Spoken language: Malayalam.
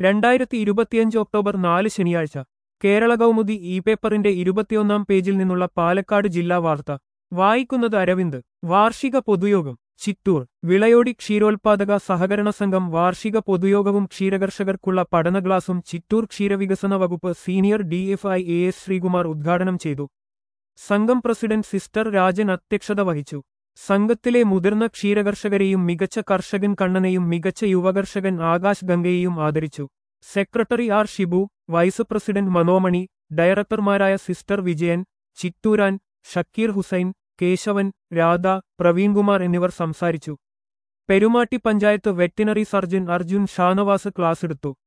രണ്ടായിരത്തി ഇരുപത്തിയഞ്ച് ഒക്ടോബർ നാല് ശനിയാഴ്ച കേരള കൗമുദി ഇ പേപ്പറിന്റെ ഇരുപത്തിയൊന്നാം പേജിൽ നിന്നുള്ള പാലക്കാട് ജില്ലാ വാർത്ത വായിക്കുന്നത് അരവിന്ദ് വാർഷിക പൊതുയോഗം ചിറ്റൂർ വിളയോടി ക്ഷീരോത്പാദക സഹകരണ സംഘം വാർഷിക പൊതുയോഗവും ക്ഷീരകർഷകർക്കുള്ള പഠന ക്ലാസും ചിറ്റൂർ ക്ഷീരവികസന വകുപ്പ് senior DFI A S Sreekumar ഉദ്ഘാടനം ചെയ്തു സംഘം പ്രസിഡന്റ് സിസ്റ്റർ രാജൻ അധ്യക്ഷത വഹിച്ചു സംഘത്തിലെ മുതിർന്ന ക്ഷീരകർഷകരെയും മികച്ച കർഷകൻ കണ്ണനെയും മികച്ച യുവകർഷകൻ ആകാശ് ഗംഗയെയും ആദരിച്ചു secretary R Shibu vice president Manomani ഡയറക്ടർമാരായ സിസ്റ്റർ വിജയൻ ചിറ്റൂരാൻ ഷക്കീർ ഹുസൈൻ കേശവൻ രാധ പ്രവീൺകുമാർ എന്നിവർ സംസാരിച്ചു പെരുമാട്ടി പഞ്ചായത്ത് വെറ്റിനറി സർജൻ അർജുൻ ഷാനവാസ് ക്ലാസെടുത്തു